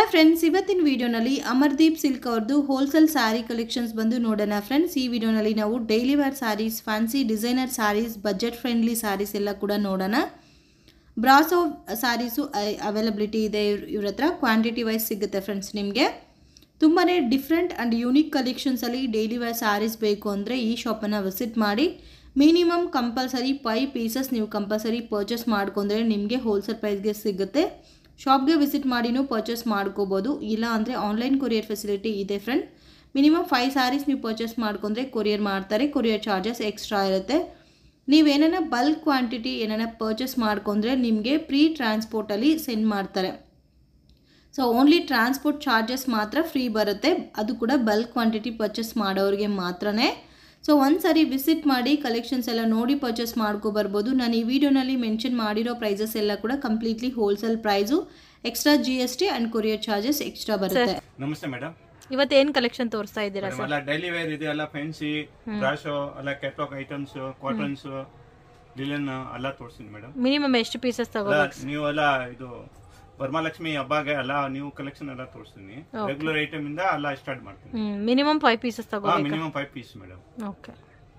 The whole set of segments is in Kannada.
ಫ್ರೆಂಡ್ಸ್ ಇವತ್ತಿನ ವಿಡಿಯೋನಲ್ಲಿ ಅಮರ್ದೀಪ್ ಸಿಲ್ಕ್ ಅವ್ರದ್ದು ಹೋಲ್ಸೇಲ್ ಸ್ಯಾರಿ ಕಲೆಕ್ಷನ್ಸ್ ಬಂದು ನೋಡೋಣ ಫ್ರೆಂಡ್ಸ್ ಈ ವಿಡಿಯೋನಲ್ಲಿ ನಾವು daily wear sarees fancy designer sarees budget friendly sarees ಎಲ್ಲ ಕೂಡ ನೋಡೋಣ ಬ್ರಾಸೋ ಸ್ಯಾರೀಸು ಅವೈಲಬಿಲಿಟಿ ಇದೆ ಇವ್ರ ಇವ್ರ ಹತ್ರ ಕ್ವಾಂಟಿಟಿ ವೈಸ್ ಸಿಗುತ್ತೆ ಫ್ರೆಂಡ್ಸ್ ನಿಮಗೆ ತುಂಬಾ ಡಿಫ್ರೆಂಟ್ ಆ್ಯಂಡ್ ಯೂನಿಕ್ ಕಲೆಕ್ಷನ್ಸಲ್ಲಿ ಡೈಲಿ ವೇರ್ ಸ್ಯಾರೀಸ್ ಬೇಕು ಅಂದರೆ ಈ ಶಾಪನ್ನು ವಿಸಿಟ್ ಮಾಡಿ ಮಿನಿಮಮ್ ಕಂಪಲ್ಸರಿ ಫೈವ್ ಪೀಸಸ್ ನೀವು ಕಂಪಲ್ಸರಿ ಪರ್ಚೇಸ್ ಮಾಡ್ಕೊಂಡ್ರೆ ನಿಮಗೆ ಹೋಲ್ಸೇಲ್ ಪ್ರೈಸ್ಗೆ ಸಿಗುತ್ತೆ ಶಾಪ್ಗೆ ವಿಸಿಟ್ ಮಾಡಿನೂ ಪರ್ಚೇಸ್ ಮಾಡ್ಕೋಬೋದು ಇಲ್ಲ ಅಂದರೆ ಆನ್ಲೈನ್ ಕೊರಿಯರ್ ಫೆಸಿಲಿಟಿ ಇದೆ ಫ್ರೆಂಡ್ ಮಿನಿಮಮ್ ಫೈವ್ ಸ್ಯಾರೀಸ್ ನೀವು ಪರ್ಚೇಸ್ ಮಾಡ್ಕೊಂಡ್ರೆ ಕೊರಿಯರ್ ಮಾಡ್ತಾರೆ ಕೊರಿಯರ್ ಚಾರ್ಜಸ್ ಎಕ್ಸ್ಟ್ರಾ ಇರುತ್ತೆ ನೀವೇನ ಬಲ್ಕ್ ಕ್ವಾಂಟಿಟಿ ಏನಾರ ಪರ್ಚೇಸ್ ಮಾಡ್ಕೊಂಡ್ರೆ ನಿಮಗೆ ಪ್ರೀ ಟ್ರಾನ್ಸ್ಪೋರ್ಟಲ್ಲಿ ಸೆಂಡ್ ಮಾಡ್ತಾರೆ ಸೊ ಓನ್ಲಿ ಟ್ರಾನ್ಸ್ಪೋರ್ಟ್ ಚಾರ್ಜಸ್ ಮಾತ್ರ ಫ್ರೀ ಬರುತ್ತೆ ಅದು ಕೂಡ ಬಲ್ಕ್ ಕ್ವಾಂಟಿಟಿ ಪರ್ಚೇಸ್ ಮಾಡೋರಿಗೆ ಮಾತ್ರನೇ ಸೊ ಒಂದು ಸರಿ ವಿಸಿಟ್ ಮಾಡಿ ಕಲೆಕ್ಷನ್ಸ್ ಎಲ್ಲ ನೋಡಿ ಪರ್ಚೇಸ್ ಮಾಡ್ಕೊ ಬರ್ಬೋದು ನಾನು ಈ ವಿಡಿಯೋನಲ್ಲಿ ಮೆನ್ಷನ್ ಮಾಡಿರೋ ಪ್ರೈಸಸ್ ಎಲ್ಲ ಕೂಡ completely wholesale price extra G S T and courier charges extra ಬರುತ್ತೆ ನಮಸ್ತೆ ಮೇಡಮ್ ಇವತ್ತು ಏನ್ ಕಲೆಕ್ಷನ್ ತೋರಿಸ್ತಾ ಇದ್ದೀರಾ ಎಲ್ಲ ಡೈಲಿ ವೇರ್ ಇದೆ ಎಲ್ಲ ಫ್ಯಾನ್ಸಿ ಬ್ರಾಶೋ ಎಲ್ಲ ಕ್ಯಾಟ್ಲಾಗ್ ಐಟಮ್ಸ್ ಕಾಟನ್ಸ್ ಲಿಲನ್ ಎಲ್ಲ ತೋರಿಸ್ತೀನಿ ಮೇಡಮ್ ಮಿನಿಮಮ್ ಎಷ್ಟು ಪೀಸಸ್ ತಗೋ ನೀವು ಎಲ್ಲ ಇದು ವರಮಹಾಲಕ್ಷ್ಮಿ ಹಬ್ಬಗೆ ಎಲ್ಲ ನೀವು ಕಲೆಕ್ಷನ್ ಎಲ್ಲ ತೋರಿಸ್ತೀನಿ ರೆಗ್ಯುಲರ್ ಐಟಮ್ ಇಂದ ಎಲ್ಲ ಸ್ಟಾರ್ಟ್ ಮಾಡ್ತೀನಿ ಹ್ಮ್ ಮಿನಿಮಮ್ ಫೈವ್ ಪೀಸಸ್ ತಗೋ minimum five piece madam okay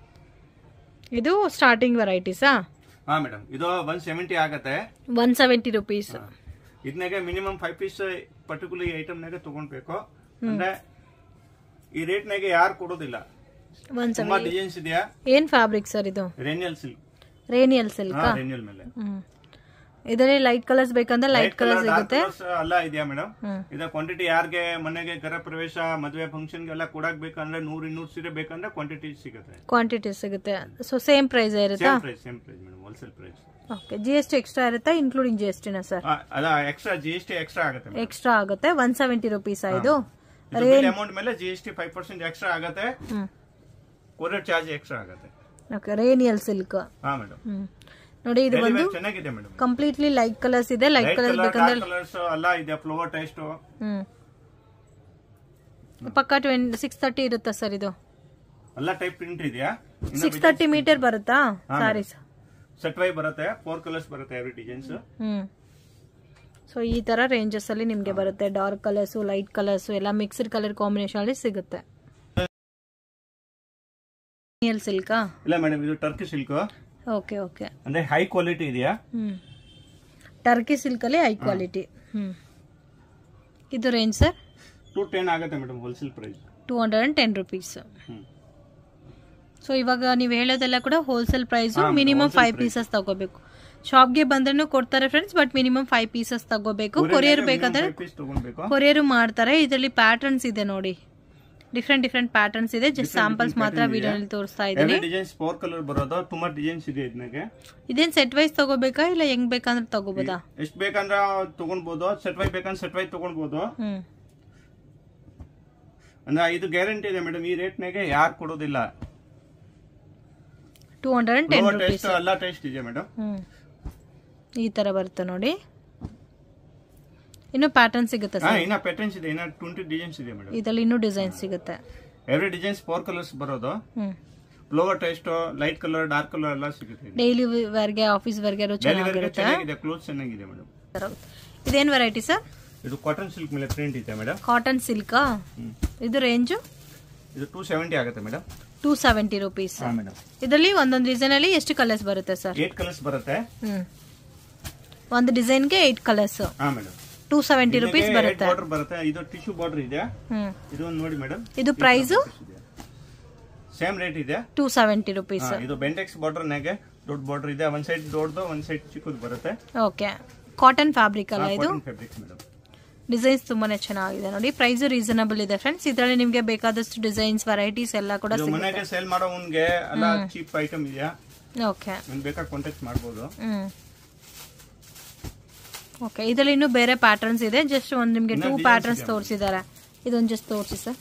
ಇದು ಸ್ಟಾರ್ಟಿಂಗ್ ವೆರೈಟೀಸಾ ಹಾ ಮೇಡಮ್ ಇದು ಒನ್ ಸೆವೆಂಟಿ ಆಗತ್ತೆ ಒನ್ ಸೆವೆಂಟಿ ರುಪೀಸ್ ಇದನ್ನಾಗೆ ಮಿನಿಮಮ್ ಫೈವ್ ಪೀಸ್ ಪರ್ಟಿಕ್ಯುಲರ್ ಐಟಮ್ನಾಗೆ ತಗೊಂಡ್ಬೇಕು ಅಂದ್ರೆ ಈ ರೇಟ್ನಾಗೆ ಯಾರು ಕೊಡೋದಿಲ್ಲ ಒನ್ ತುಂಬಾ ಡಿಸೈನ್ಸ್ ಇದೆಯಾ ಏನ್ ಫ್ಯಾಬ್ರಿಕ್ ಸರ್ ಇದು ರೇನಿಯಲ್ ಸಿಲ್ಕ್ ರೇನಿಯಲ್ ಸಿಲ್ಕ್ ಹಾ ರೇನಿಯಲ್ ಮೇಲೆ ಹ್ಮ್ ಇದರಲ್ಲಿ ಲೈಟ್ ಕಲರ್ಸ್ ಬೇಕಂದ್ರೆ ಲೈಟ್ ಕಲರ್ ಸಿಗುತ್ತೆ ಎಲ್ಲ ಇದೆಯಾ ಮೇಡಮ್ ಹ್ಮ್ ಇದ ಕ್ವಾಂಟಿಟಿ ಯಾರಿಗೆ ಮನೆಗೆ ಗೃಹ ಪ್ರವೇಶ ಮದುವೆ ಫಂಕ್ಷನ್ ಎಲ್ಲ ಕೊಡಕ್ ಬೇಕಂದ್ರೆ ನೂರ್ ಇನ್ನೂರು ಸೀರೆ ಬೇಕಂದ್ರೆ ಕ್ವಾಂಟಿಟಿ ಸಿಗುತ್ತೆ ಕ್ವಾಂಟಿಟಿ ಸಿಗುತ್ತೆ ಸೊ ಸೇಮ್ ಪ್ರೈಸ್ ಇರುತ್ತಾ same price same price madam wholesale price okay G S T extra ಇರುತ್ತಾ ಇನ್ಕ್ಲೂಡಿಂಗ್ ಜಿ ಎಸ್ ಟಿನ ಸರ್ ಅದ extra G S T extra ಆಗುತ್ತೆ madam. ಎಕ್ಸ್ಟ್ರಾ ಆಗುತ್ತೆ ಒನ್ ಸೆವೆಂಟಿ ರುಪೀಸ್ ಇದು ಇದು ಬಿಲ್ ಅಮೌಂಟ್ ಮೇಲೆ G S T five percent extra ಆಗುತ್ತೆ ಹ್ಮ್ ಕೊರಿಯರ್ ಚಾರ್ಜ್ ಎಕ್ಸ್ಟ್ರಾ ಆಗುತ್ತೆ ಓಕೆ ರೇನಿಯಲ್ ಸಿಲ್ಕ್ ಹಾ ಮೇಡಮ್ ಹ್ಮ್ ನೋಡಿ ಇದು ಬಂದು ಚೆನ್ನಾಗಿದೆ ಮೇಡಮ್ ಕಂಪ್ಲೀಟ್ಲಿ ಲೈಟ್ ಕಲರ್ಸ್ ಇದೆ ಲೈಟ್ ಲೈಟ್ ಕಲರ್ಸ್ ಕಲರ್ ಬೇಕಂದ್ರೆ ಡಾರ್ಕ್ ಕಲರ್ಸ್ ಎಲ್ಲ ಇದೆ ಫ್ಲವರ್ ಟೇಸ್ಟ್ ಹ್ಮ್ ಪಕ್ಕ ಟ್ವೆನ್ ಸಿಕ್ಸ್ ತರ್ಟಿ ಇರುತ್ತಾ ಸರ್ ಇದು ಎಲ್ಲ ಟೈಪ್ ಪ್ರಿಂಟ್ ಇದೆಯಾ ಸಿಕ್ಸ್ ತರ್ಟಿ ಮೀಟರ್ ಬರುತ್ತಾ ಸಾರೀಸ್ ಸೆಟ್ ವೈ ಬರುತ್ತೆ ಫೋರ್ ಕಲರ್ಸ್ ಬರುತ್ತೆ ಎವ್ರಿ ಡಿಸೈನ್ಸ್ ಹ್ಮ್ ಸೊ ಈ ತರ ರೇಂಜಸ್ ಅಲ್ಲಿ ನಿಮ್ಗೆ ಬರುತ್ತೆ ಡಾರ್ಕ್ ಕಲರ್ಸ್ ಲೈಟ್ ಕಲರ್ಸ್ ಎಲ್ಲ ಮಿಕ್ಸ್ಡ್ ಕಲರ್ ಕಾಂಬಿನೇಷನ್ ಅಲ್ಲಿ ಸಿಗುತ್ತೆ ಸಿಲ್ಕಾ ಇಲ್ಲ ಮೇಡಮ್ ಇದು ಟರ್ಕಿ ಸಿಲ್ಕ್ ಓಕೆ ಓಕೆ ಅಂದ್ರೆ ಹೈ ಕ್ವಾಲಿಟಿ ಇದೆಯಾ ಹ್ಮ್ ಟರ್ಕಿ ಸಿಲ್ಕ್ ಅಲ್ಲಿ ಹೈ ಕ್ವಾಲಿಟಿ ಹ್ಮ್ ಇದು ರೇಂಜ್ ಸರ್ ಟು ಟೆನ್ ಆಗುತ್ತೆ madam wholesale price two hundred and ten rupees hmm so ಇವಾಗ ನೀವು ಹೇಳೋದೆಲ್ಲ ಕೂಡ wholesale price minimum five pieces ತಗೋಬೇಕು ಶಾಪ್ಗೆ ಬಂದ್ರೂ ಕೊಡ್ತಾರೆ friends but minimum five pieces ತಗೋಬೇಕು ಕೊರಿಯರ್ ಬೇಕಾದ್ರೆ ಪೀಸ್ ತಗೊಳ್ಬೇಕು ಕೊರಿಯರ್ ಮಾಡ್ತಾರೆ ಇದರಲ್ಲಿ ಪ್ಯಾಟರ್ನ್ಸ್ ಇದೆ ನೋಡಿ ಡಿಫ್ರೆಂಟ್ ಡಿಫ್ರೆಂಟ್ ಪ್ಯಾಟರ್ನ್ಸ್ ಇದೆ ಜಸ್ಟ್ ಸ್ಯಾಂಪಲ್ಸ್ ಮಾತ್ರ ವಿಡಿಯೋನಲ್ಲಿ ತೋರಿಸ್ತಾ ಇದ್ದೀನಿ ಎವ್ರಿ ಡಿಸೈನ್ಸ್ ಫೋರ್ ಕಲರ್ ಬರೋದು ತುಂಬಾ ಡಿಸೈನ್ಸ್ ಇದೆ ಇದನ್ನಾಗೆ ಇದೇನ್ ಸೆಟ್ ವೈಸ್ ತಗೋಬೇಕಾ ಇಲ್ಲ ಹೆಂಗ್ ಬೇಕಂದ್ರೆ ತಗೋಬೋದಾ ಎಷ್ಟ್ ಬೇಕಂದ್ರೆ ತಗೊಳ್ಬೋದು ಸೆಟ್ ವೈ ಬೇಕಂದ್ರೆ ಸೆಟ್ ವೈ ತಗೊಳ್ಬೋದು ಹ್ಮ್ ಅಂದ್ರೆ ಇದು ಗ್ಯಾರಂಟಿ ಇದೆ ಮೇಡಮ್ ಈ ರೇಟ್ನಾಗೆ ಯಾರು ಕೊಡೋದಿಲ್ಲ two hundred and ten taste ಎಲ್ಲ ಟೇಸ್ಟ್ ಇದೆ ಮೇಡಮ್ ಹ್ಮ್ ಈ ತರ ಬರುತ್ತೆ ನೋಡಿ ಇನ್ನು ಪ್ಯಾಟರ್ನ್ ಸಿಗುತ್ತೆ ಹಾ ಸರ್ ಇನ್ನ ಪ್ಯಾಟರ್ನ್ಸ್ ಇದೆ ಇನ್ನ ಟ್ವೆಂಟಿ ಡಿಸೈನ್ಸ್ ಇದೆ ಮೇಡಮ್ ಇದರಲ್ಲಿ ಇನ್ನೂ ಡಿಸೈನ್ ಸಿಗುತ್ತೆ ಎವ್ರಿ ಡಿಸೈನ್ಸ್ ಫೋರ್ ಕಲರ್ಸ್ ಬರೋದು hmm flower taste light colour dark colour ಎಲ್ಲ ಸಿಗುತ್ತೆ ಡೈಲಿ ವೇರ್ಗೆ ಆಫೀಸ್ ವೇರ್ಗೆ ಡೈಲಿ ಚೆನ್ನಾಗಿರುತ್ತೆ ಚೆನ್ನಾಗಿದೆ ಕ್ಲೋತ್ ಚೆನ್ನಾಗಿದೆ ಮೇಡಮ್ ಇದೇನ್ ವೆರೈಟಿ ಸರ್ ಇದು ಕಾಟನ್ ಸಿಲ್ಕ್ ಮೇಲೆ ಪ್ರಿಂಟ್ ಇದೆ ಮೇಡಮ್ ಕಾಟನ್ ಸಿಲ್ಕಾ ಇದು ರೇಂಜು ಇದು ಟೂ ಸೆವೆಂಟಿ ಆಗುತ್ತೆ ಮೇಡಮ್ ಟೂ ಸೆವೆಂಟಿ ರುಪೀಸ್ ಹಾ ಮೇಡಮ್ ಇದರಲ್ಲಿ ಒಂದೊಂದು ಡಿಸೈನ್ ಅಲ್ಲಿ ಎಷ್ಟು ಕಲರ್ಸ್ ಬರುತ್ತೆ ಸರ್ ಏಟ್ ಕಲರ್ಸ್ ಬರುತ್ತೆ ಹ್ಮ್ ಒಂದು ಡಿಸೈನ್ಗೆ ಏಟ್ ಕಲರ್ಸ್ ಹಾ ಮೇಡಮ್ ಟೂ ಸೆವೆಂಟಿ ರುಪೀಸ್ ಬರುತ್ತೆ ಬಾರ್ಡರ್ ಬರುತ್ತೆ ಇದು ಟಿಶ್ಯೂ ಬಾರ್ಡರ್ ಇದೆ ಹ್ಮ್ ಇದು ಒಂದು ನೋಡಿ ಮೇಡಮ್ ಇದು ಪ್ರೈಸು ಸೇಮ್ ರೇಟ್ ಇದೆ ಟೂ ಸೆವೆಂಟಿ ರುಪೀಸ್ ಹಾ, ಇದು ಬೆಂಟೆಕ್ಸ್ ಬಾರ್ಡರ್ ನಾಗೆ ದೊಡ್ಡ ಬಾರ್ಡರ್ ಇದೆ ಒಂದ್ ಸೈಡ್ ದೊಡ್ಡದು ಒಂದ್ ಸೈಡ್ ಚಿಕ್ಕದು ಬರುತ್ತೆ ಓಕೆ ಕಾಟನ್ ಫ್ಯಾಬ್ರಿಕ್ ಅಲ್ಲ ಇದು ಫ್ಯಾಬ್ರಿಕ್ಸ್ ಮೇಡಮ್ ಡಿಸೈನ್ಸ್ ತುಂಬಾನೇ ಚೆನ್ನಾಗಿದೆ ನೋಡಿ ಪ್ರೈಸ್ ರೀಸನಬಲ್ ಇದೆ ಫ್ರೆಂಡ್ಸ್ ಇದರಲ್ಲಿ ನಿಮಗೆ ಬೇಕಾದಷ್ಟು ಡಿಸೈನ್ಸ್ ವೆರೈಟೀಸ್ ಎಲ್ಲ ಕೂಡ ಇದು ಮನೆಗೆ ಸೇಲ್ ಮಾಡೋ ಉನ್ಗೆ ಎಲ್ಲ ಚೀಪ್ ಐಟಮ್ ಇದೆಯಾ ಓಕೆ ನಿಮ್ಗೆ ಬೇಕಾದ ಕಾಂಟ್ಯಾಕ್ಟ್ ಮಾಡ್ಬೋದು ಹ್ಮ್ ಓಕೆ ಇದರಲ್ಲಿ ಇನ್ನೂ ಬೇರೆ ಪ್ಯಾಟರ್ನ್ಸ್ ಇದೆ ಜಸ್ಟ್ ಒಂದು ನಿಮಗೆ ಟೂ ಪ್ಯಾಟರ್ನ್ಸ್ ತೋರಿಸಿದ್ದಾರೆ ಇದೊಂದು ಜಸ್ಟ್ ತೋರಿಸಿ ಸರ್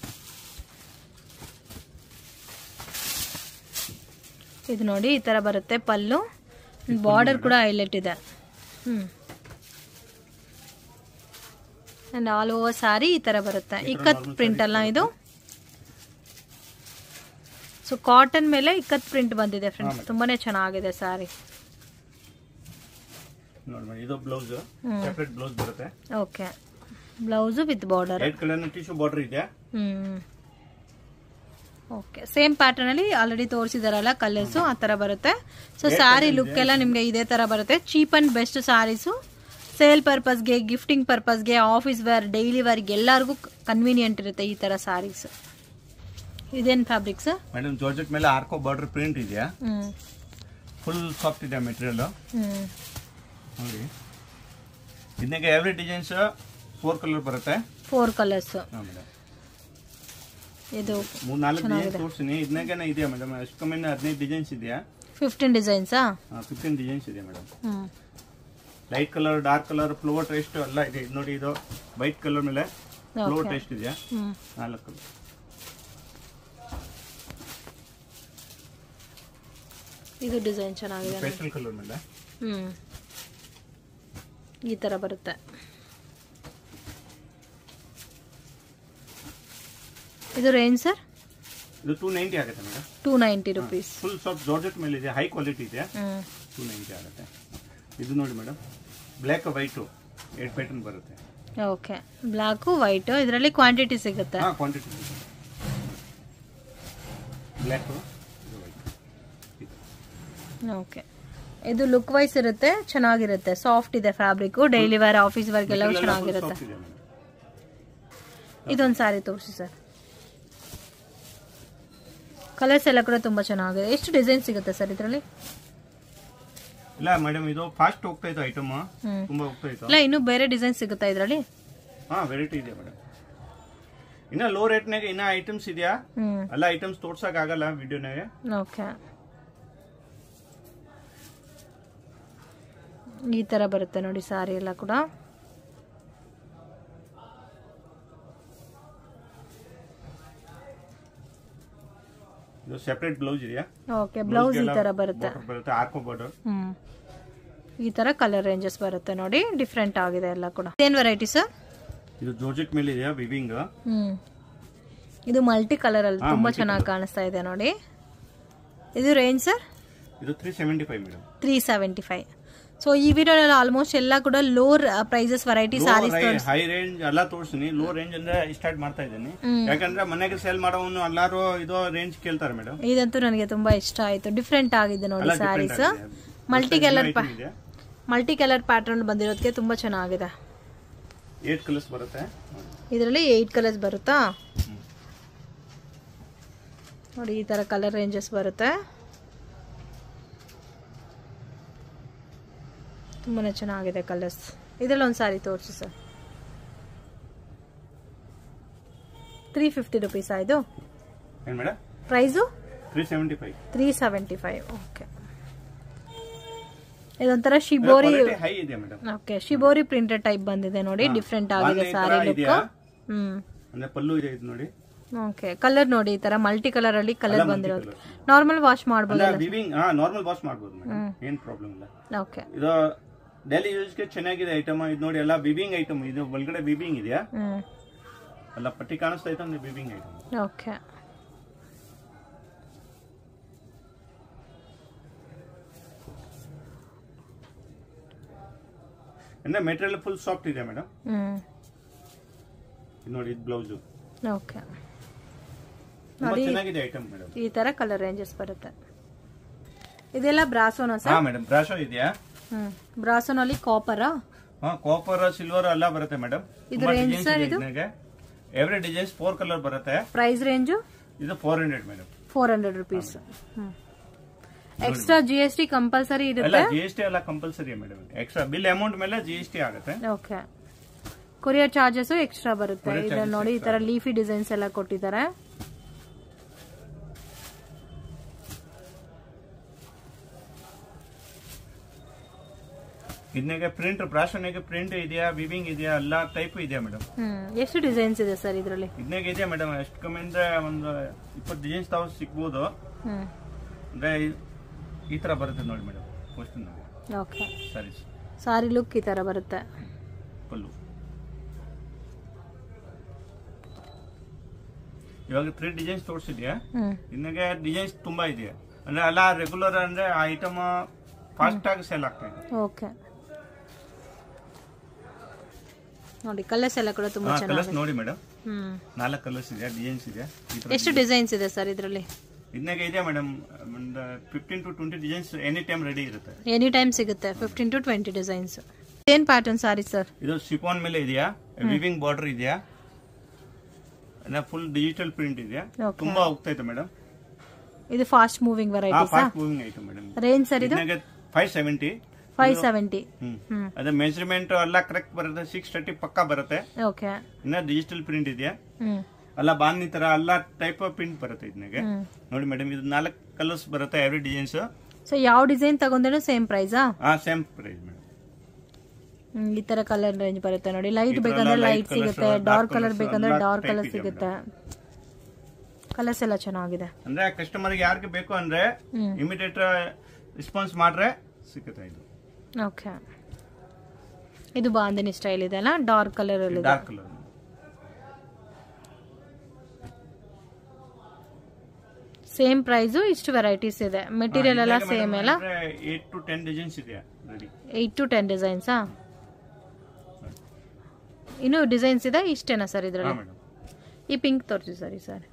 ಇದು ನೋಡಿ ಈ ತರ ಬರುತ್ತೆ ಪಲ್ಲು ಬಾರ್ಡರ್ ಕೂಡ ಹೈಲೈಟ್ ಇದೆ hmm and all over saree ಈ ತರ ಬರುತ್ತೆ ಇಕ್ಕತ್ ಪ್ರಿಂಟ್ ಅಲ್ಲ ಇದು ಸೊ ಕಾಟನ್ ಮೇಲೆ ಇಕ್ಕತ್ ಪ್ರಿಂಟ್ ಬಂದಿದೆ ಫ್ರೆಂಡ್ಸ್ ತುಂಬಾನೇ ಚೆನ್ನಾಗಿದೆ ಸಾರಿ ನೋಡಿ ಮೇಡಮ್ ಇದು ಬ್ಲೌಸ್ ಸೆಪರೇಟ್ ಬ್ಲೌಸ್ ಬರುತ್ತೆ okay blouse with border red colour tissue border ಇದೆ ಹ್ಮ್ ಓಕೆ ಸೇಮ್ ಪ್ಯಾಟರ್ನ್ ಅಲ್ಲಿ ಆಲ್ರೆಡಿ ತೋರಿಸಿದಾರಲ್ಲ ಕಲರ್ಸ್ ಆ ತರ ಬರುತ್ತೆ ಸೊ ಸ್ಯಾರಿ ಲುಕ್ ಎಲ್ಲ ನಿಮ್ಗೆ ಇದೇ ತರ ಬರುತ್ತೆ cheap and best sarees sale ಪರ್ಪಸ್ಗೆ ಗಿಫ್ಟಿಂಗ್ ಪರ್ಪಸ್ಗೆ ಆಫೀಸ್ ವೇರ್ ಡೈಲಿ ವೇರ್ಗೆ ಎಲ್ಲರಿಗೂ ಕನ್ವೀನಿಯಂಟ್ ಇರುತ್ತೆ ಈ ತರ ಸ್ಯಾರೀಸ್ ಇದೇನ್ ಫ್ಯಾಬ್ರಿಕ್ಸ್ ಮೇಡಮ್ ಜಾರ್ಜೆಟ್ ಮೇಲೆ ಆರ್ಕೋ ಬಾರ್ಡರ್ ಪ್ರಿಂಟ್ ಇದೆಯಾ ಹ್ಮ್ ಫುಲ್ ಸಾಫ್ಟ್ ಇದೆ ಮೆಟೀರಿಯಲ್ ಹ್ಮ್ ನೋಡಿ ಇದಕ್ಕೆ ಎವ್ರಿ ಡಿಸೈನ್ಸ್ ಫೋರ್ ಕಲರ್ ಬರುತ್ತೆ ಫೋರ್ ಕಲರ್ಸ್ ಹಾ ಮೇಡಮ್ ಇದು ಮೂರ್ ನಾಲ್ಕು ಡಿಸೈನ್ ತೋರಿಸ್ತೀನಿ ಇದನ್ನಾಗೇನೆ ಇದೆಯಾ ಮೇಡಮ್ ಅಷ್ಟು ಕಮ್ಮಿ ಹದಿನೈದು ಡಿಸೈನ್ಸ್ ಇದೆಯಾ ಫಿಫ್ಟೀನ್ ಡಿಸೈನ್ಸಾ ಫಿಫ್ಟೀನ್ ಡಿಸೈನ್ಸ್ ಇದೆ madam hmm light colour dark colour flower taste ಎಲ್ಲ ಇದೆ ಇದು ನೋಡಿ ಇದು ವೈಟ್ ಕಲರ್ ಮೇಲೆ ಫ್ಲೋವರ್ ಟೇಸ್ಟ್ ಇದೆಯಾ ಹ್ಮ್ ನಾಲ್ಕು ಕಲರ್ ಇದು ಡಿಸೈನ್ ಚೆನ್ನಾಗಿದೆ ನೋಡಿ. ಪೇಸ್ಟಲ್ ಕಲರ್ ಮೇಲೆ ಹ್ಮ್ ಈ ತರ ಬರುತ್ತೆ ಇದು ರೇಂಜ್ ಸರ್ ಇದು ಟೂ ನೈಂಟಿ ಆಗುತ್ತೆ madam two ninety rupees full soft georgette ಮೇಲೆ ಇದೆ ಹೈ ಕ್ವಾಲಿಟಿ ಇದೆ ಹ್ಮ್ ಟೂ ನೈಂಟಿ ಆಗುತ್ತೆ ಇದು ನೋಡಿ madam black white eight pattern ಬರುತ್ತೆ ಓಕೆ ಬ್ಲ್ಯಾಕು ವೈಟ್ ಇದರಲ್ಲಿ ಕ್ವಾಂಟಿಟಿ ಸಿಗುತ್ತೆ ಹಾಂ ಕ್ವಾಂಟಿಟಿ ಬ್ಲ್ಯಾಕು ಇದು ವೈಟ್ ಓಕೆ ಇದು ಲುಕ್ ವೈಸ್ ಇರುತ್ತೆ ಚೆನ್ನಾಗಿರುತ್ತೆ ಸಾಫ್ಟ್ ಇದೆ ಫ್ಯಾಬ್ರಿಕ್ ಡೈಲಿ ವೇರ್ ಆಫೀಸ್ ವರ್ಗೆಲ್ಲ ಚೆನ್ನಾಗಿರುತ್ತೆ ಇದೆ ಮೇಡಮ್ ಇದೊಂದು ಸಾರಿ ತೋರಿಸಿ ಸರ್ ಕಲರ್ಸ್ ಎಲ್ಲ ಕೂಡ ತುಂಬಾ ಚೆನ್ನಾಗಿದೆ ಎಷ್ಟು ಡಿಸೈನ್ ಸಿಗುತ್ತೆ ಸರ್ ಇದರಲ್ಲಿ ಇಲ್ಲ ಮೇಡಮ್ ಇದು ಫಾಸ್ಟ್ ಹೋಗ್ತಾ ಇತ್ತು ಐಟಮ್ ಹ್ಮ್ ತುಂಬಾ ಹೋಗ್ತಾ ಇತ್ತು ಇಲ್ಲ ಇನ್ನೂ ಬೇರೆ ಡಿಸೈನ್ ಸಿಗುತ್ತಾ ಇದರಲ್ಲಿ ಹಾ ವೆರೈಟಿ ಇದೆ ಮೇಡಮ್ ಇನ್ನ ಲೋ ರೇಟ್ನಾಗ ಇನ್ನ ಐಟಮ್ಸ್ ಇದೆಯಾ ಹ್ಮ್ ಎಲ್ಲ ಐಟಮ್ಸ್ ತೋರ್ಸಕ್ ಆಗಲ್ಲ ವಿಡಿಯೋನಾಗೆ ಓಕೆ ಈ ತರ ಬರುತ್ತೆ ನೋಡಿ ಸಾರಿ ಎಲ್ಲ ಕೂಡ ಇದು ಸೆಪರೇಟ್ ಬ್ಲೌಸ್ ಇದೆಯಾ ಓಕೆ ಬ್ಲೌಸ್ ಈ ತರ ಬರುತ್ತೆ border ಬರುತ್ತೆ ಆರ್ಕೋ ಬಾರ್ಡರ್ ಹ್ಮ್ ಈ ತರ ಕಲರ್ ರೇಂಜಸ್ ಬರುತ್ತೆ ನೋಡಿ ಡಿಫ್ರೆಂಟ್ ಆಗಿದೆ ಎಲ್ಲ ಕೂಡ ಏನ್ ವೆರೈಟಿ ಸರ್ ಇದು ಜೋರ್ಜೆಟ್ ಮೇಲೆ ಇದೆಯಾ ವಿವಿಂಗ್ ಹ್ಮ್ ಇದು ಮಲ್ಟಿ ಕಲರ್ ಅಲ್ಲಿ ಹಾ, ತುಂಬಾ multi ಚೆನ್ನಾಗಿ ಕಾಣಿಸ್ತಾ ಇದೆ ನೋಡಿ ಇದು ರೇಂಜ್ ಸರ್ ಇದು three seventy five madam three seventy five so ಈ ವಿಡಿಯೋನಲ್ಲಿ ಆಲ್ಮೋಸ್ಟ್ ಎಲ್ಲ ಕೂಡ low prices variety sarees high range ಎಲ್ಲ ತೋರಿಸ್ತೀನಿ ಲೋ ರೇಂಜ್ ಅಂದ್ರೆ ಸ್ಟಾರ್ಟ್ ಮಾಡ್ತಾ ಇದ್ದೀನಿ ಯಾಕಂದ್ರೆ ಮನೆಗೆ ಸೇಲ್ ಮಾಡೋವನು ಎಲ್ಲಾರು ಇದು ರೇಂಜ್ ಕೇಳ್ತಾರೆ ಮೇಡಮ್ ಇದಂತೂ ನನಗೆ ತುಂಬಾ ಇಷ್ಟ ಆಯ್ತು ಡಿಫ್ರೆಂಟ್ ಆಗಿದೆ ನೋಡಿ ಎಲ್ಲ ಸ್ಯಾರೀಸ್ different ಆಗಿದೆ. ಮಲ್ಟಿ ಕಲರ್ item ಇದೆ ಮಲ್ಟಿ ಕಲರ್ ಪ್ಯಾಟರ್ನ್ ಬಂದಿರೋದಕ್ಕೆ ತುಂಬಾ ಚೆನ್ನಾಗಿದೆ ಏಟ್ ಕಲರ್ಸ್ ಬರುತ್ತೆ ಇದರಲ್ಲಿ ಏಟ್ ಕಲರ್ಸ್ ಬರುತ್ತಾ ನೋಡಿ ಈ ತರ ಕಲರ್ ರೇಂಜಸ್ ಬರುತ್ತೆ ತುಂಬಾನೇ ಚೆನ್ನಾಗಿದೆ ಕಲರ್ಸ್ ಇದರಲ್ಲಿ ಒಂದು ಸಾರಿ ತೋರಿಸಿ ಸರ್ ತ್ರೀ ಫಿಫ್ಟಿ ರುಪೀಸ್ ಇದು ಏನ್ madam price three seventy five three seventy five okay ಇದೊಂಥರ ಶಿಬೋರಿ ಹೈ ಇದೆ madam okay shibori printed type ಬಂದಿದೆ ನೋಡಿ ಡಿಫ್ರೆಂಟ್ ಆಗಿದೆ ಬಾಂಧಣಿ ಸಾರಿ ತರ ಲುಕ್ ಇದೆಯಾ? ಹ್ಮ್ ಅಂದ್ರೆ ಪಲ್ಲು ಇದೆ ಇದು ನೋಡಿ ಓಕೆ ಕಲರ್ ನೋಡಿ ಈ ತರ ಮಲ್ಟಿ ಕಲರ್ ಅಲ್ಲಿ ಕಲರ್ ಎಲ್ಲ ಬಂದಿರೋದು multi ನಾರ್ಮಲ್ ವಾಶ್ ಅಲ್ಲ ಮಾಡ್ಬೋದಲ್ಲ ವಿವಿಂಗ್ ಹಾ ನಾರ್ಮಲ್ ವಾಶ್ ಮಾಡ್ಬೋದು ಮೇಡಮ್ ಏನ್ ಪ್ರಾಬ್ಲಮ್ ಇಲ್ಲ ಓಕೆ ಇದು ಡೈಲಿ ಯೂಸ್ಗೆ ಚೆನ್ನಾಗಿದೆ ಐಟಮ್ ಇದು ನೋಡಿ ಎಲ್ಲ ವಿವಿಂಗ್ ಐಟಮ್ ಇದು ಒಳಗಡೆ ವಿವಿಂಗ್ ಇದೆಯಾ ಹ್ಮ್ ಎಲ್ಲ ಪಟ್ಟಿ ಕಾಣಿಸ್ತಾ ಐತೆ ಅಂದ್ರೆ ವಿವಿಂಗ್ ಐಟಮ್ ಓಕೆ ಅಂದ್ರೆ ಮೆಟೀರಿಯಲ್ ಫುಲ್ ಸಾಫ್ಟ್ ಇದೆ ಮೇಡಮ್ ಹ್ಮ್ ನೋಡಿ ಇದು ಬ್ಲೌಸು ಓಕೆ ತುಂಬಾ ಚೆನ್ನಾಗಿದೆ ಐಟಮ್ ಮೇಡಮ್ ಈ ತರ ಕಲರ್ ರೇಂಜಸ್ ಬರುತ್ತೆ ಇದೆಲ್ಲ ಬ್ರಾಸೋನ ಹಾ ಸರ್ ಮೇಡಮ್ ಬ್ರಾಶೋ ಇದೆಯಾ ಹ್ಮ್ ಬ್ರಾಸೋನಲ್ಲಿ ಕಾಪರಾ ಹಾ ಕಾಪರ್ ಸಿಲ್ವರ್ ಎಲ್ಲ ಬರುತ್ತೆ ಮೇಡಮ್ ಇದು range sir ಇದು? ಎವ್ರಿ ಡಿಸೈನ್ಸ್ ಫೋರ್ ಕಲರ್ ಬರುತ್ತೆ ಪ್ರೈಸ್ ರೇಂಜು ಇದು four hundred madam four hundred rupees extra G S T compulsory ಎಲ್ಲ ಇರುತ್ತೆ ಜಿ ಎಸ್ ಟಿ ಎಲ್ಲ compulsory madam extra bill amount ಮೇಲೆ ಜಿ ಎಸ್ ಟಿ ಆಗುತ್ತೆ ಓಕೆ ಕೊರಿಯರ್ ಚಾರ್ಜಸ್ ಎಕ್ಸ್ಟ್ರಾ ಬರುತ್ತೆ Courier ಇದನ್ನ charges ನೋಡಿ ಈ ತರ ಲೀಫಿ ಡಿಸೈನ್ಸ್ ಎಲ್ಲ ಕೊಟ್ಟಿದ್ದಾರೆ ಇದನ್ನೆಗೆ ಪ್ರಿಂಟ್ ಬ್ರಾಶೋನಿಗೆ ಪ್ರಿಂಟ್ ಇದೆಯಾ ವಿವಿಂಗ್ ಇದೆಯಾ ಎಲ್ಲ ಟೈಪ್ ಇದೆಯಾ ಮೇಡಮ್ ಹ್ಮ್ ಎಷ್ಟು ಡಿಸೈನ್ಸ್ ಇದೆ ಸರ್ ಇದರಲ್ಲಿ ಇದನ್ನೆಗೆ ಇದೆಯಾ ಮೇಡಮ್ ಎಷ್ಟು ಕಮ್ಮಿ ಅಂದ್ರೆ ಒಂದು ಇಪ್ಪತ್ತು ಡಿಸೈನ್ಸ್ ತಾವು ಸಿಗ್ಬೋದು ಹ್ಮ್ ಅಂದ್ರೆ ಈ- ಈ ತರ ಬರುತ್ತೆ ನೋಡಿ madam first okay sarees saree look ಈ ತರ ಬರುತ್ತೆ ಪಲ್ಲು ಇವಾಗ ತ್ರೀ ಡಿಸೈನ್ಸ್ ತೋರಿಸಿದ್ಯಾ ಹ್ಮ್ ಇನ್ನಗೆ ಡಿಸೈನ್ಸ್ ತುಂಬಾ ಇದೆಯಾ ಅಂದ್ರೆ ಎಲ್ಲ ರೆಗ್ಯುಲರ್ ಅಂದ್ರೆ ಆ ಐಟಮ್ ಫಾಸ್ಟ್ ಆಗಿ ಸೇಲ್ ಆಗ್ತಾ ಇದೆ ಓಕೆ ನೋಡಿ ಕಲರ್ಸ್ ಎಲ್ಲ ಕೂಡ ತುಂಬಾ ಕಲರ್ಸ್ ಚೆನ್ನಾಗಿದೆ ನೋಡಿ ಮೇಡಮ್ ಹ್ಮ್ ನಾಲ್ಕು ಕಲರ್ಸ್ ಇದೆ ಡಿಸೈನ್ಸ್ ಇದೆ ಈ ತರ ಎಷ್ಟು ಡಿಸೈನ್ಸ್ ಇದೆ ಸರ್ ಇದರಲ್ಲಿ ಇದನ್ನಾಗ ಇದೆ ಮೇಡಮ್ ಒಂದು fifteen to twenty designs any time ready ಇರುತ್ತೆ ಎನಿ ಟೈಮ್ ಸಿಗುತ್ತೆ ಫಿಫ್ಟೀನ್ ಟು ಟ್ವೆಂಟಿ ಡಿಸೈನ್ಸ್ ಏನ್ ಪ್ಯಾಟರ್ನ್ ಸಾರಿ ಸರ್ ಇದು ಸಿಫಾನ್ ಮೇಲೆ ಇದೆಯಾ ವಿವಿಂಗ್ ಬಾರ್ಡರ್ ಇದೆಯಾ ಫುಲ್ ಡಿಜಿಟಲ್ ಪ್ರಿಂಟ್ ಇದೆಯಾ Okay. ತುಂಬಾ ಹೋಗ್ತಾ ಇದೆ ಮೇಡಮ್ ಇದು ಫಾಸ್ಟ್ ಮೂವಿಂಗ್ ಹಾ varieties fast moving item madam range sir ಇದು ಇದನ್ನಾಗ five seventy five seventy hmm hmm ಅದೇ ಮೆಜರ್ಮೆಂಟ್ ಎಲ್ಲ ಕರೆಕ್ಟ್ ಬರುತ್ತೆ ಸಿಕ್ಸ್ ತರ್ಟಿ ಪಕ್ಕ ಬರುತ್ತೆ ಓಕೆ ಇನ್ನ ಡಿಜಿಟಲ್ ಪ್ರಿಂಟ್ ಇದೆಯಾ ಹ್ಮ್ ಅಲ್ಲ ಬಾಂಧಿ ತರ ಎಲ್ಲ ಟೈಪ್ ಆಫ್ ಪ್ರಿಂಟ್ ಬರುತ್ತೆ ಇದನ್ನಾಗೆ ಹ್ಮ್ ನೋಡಿ ಮೇಡಮ್ ಇದು ನಾಲ್ಕು ಕಲರ್ಸ್ ಬರುತ್ತೆ ಎವ್ರಿ ಡಿಸೈನ್ಸ್ ಸೊ ಯಾವ ಡಿಸೈನ್ ತಗೊಂಡ್ರೂ ಸೇಮ್ ಪ್ರೈಸಾ ಹಾ ಸೇಮ್ ಪ್ರೈಸ್ ಮೇಡಮ್ ಈ ತರ ಕಲರ್ ರೇಂಜ್ ಬರುತ್ತೆ ನೋಡಿ ಲೈಟ್ ಈ ತರ ಬೇಕಂದ್ರೆ ಎಲ್ಲ ಲೈಟ್ light colours, ಸಿಗುತ್ತೆ dark ಡಾರ್ಕ್ ಕಲರ್ colours, ಬೇಕಂದ್ರೆ ಎಲ್ಲ ಡಾರ್ಕ್ type ಕಲರ್ ಇದೆ ಸಿಗುತ್ತೆ ಕಲರ್ಸ್ ಎಲ್ಲ ಚೆನ್ನಾಗಿದೆ ಅಂದ್ರೆ ಕಸ್ಟಮರ್ ಯಾರಿಗೆ ಬೇಕು ಅಂದ್ರೆ ಹ್ಮ್ ಇಮಿಡಿಯೇಟ್ ರೆಸ್ಪಾನ್ಸ್ ಮಾಡ್ರೆ ಸಿಗುತ್ತೆ ಇದು ಓಕೆ ಇದು ಬಾಂಧನಿ ಸ್ಟೈಲ್ ಇದೆ ಅಲ್ಲ ಡಾರ್ಕ್ ಕಲರ್ ಅಲ್ಲಿ ಡಾರ್ಕ್ ಕಲರ್ ಸೇಮ್ ಪ್ರೈಸು ಇಷ್ಟು ವೆರೈಟೀಸ್ ಇದೆ ಮೆಟೀರಿಯಲ್ ಎಲ್ಲ ಸೇಮ್ ಅಲ್ಲ ಏಟ್ ಟು ಟೆನ್ ಡಿಸೈನ್ಸ್ ಇದೆಯಾ ರೆಡಿ ಏಯ್ಟ್ ಟು ಟೆನ್ ಡಿಸೈನ್ಸಾ ಇನ್ನು ಡಿಸೈನ್ಸ್ ಇದೆ ಇಷ್ಟೇನಾ ಸರ್ ಹಾ ಇದರಲ್ಲಿ ಮೇಡಮ್ ಈ ಪಿಂಕ್ ತೋರಿಸಿ ಸರಿ ಸರ್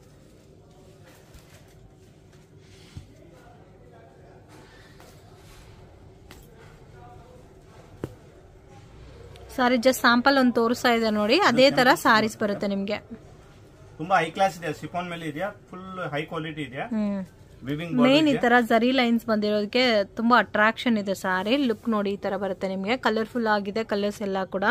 ಸಾರಿ ಜಸ್ಟ್ ಸ್ಯಾಂಪಲ್ ಒಂದು ತೋರಿಸ್ತಾ ಇದೆ ನೋಡಿ ಅದೇ ತರ ಸಾರೀಸ್ ಬರುತ್ತೆ ನಿಮ್ಗೆ ತುಂಬಾ ಹೈ ಕ್ಲಾಸ್ ಇದೆ ಸಿಫಾನ್ ಮೇಲೆ ಇದೆಯಾ ಫುಲ್ ಹೈ ಕ್ವಾಲಿಟಿ ಇದೆಯಾ ಹ್ಮ್ ವಿವಿಂಗ್ ಮೇನ್ ಈ ತರ ಜರಿ ಲೈನ್ಸ್ ಬಂದಿರೋದಕ್ಕೆ ತುಂಬಾ ಅಟ್ರಾಕ್ಷನ್ ಇದೆ ಸಾರಿ ಲುಕ್ ನೋಡಿ ಈ ತರ ಬರುತ್ತೆ ನಿಮ್ಗೆ ಕಲರ್ಫುಲ್ ಆಗಿದೆ ಕಲರ್ಸ್ ಎಲ್ಲ ಕೂಡ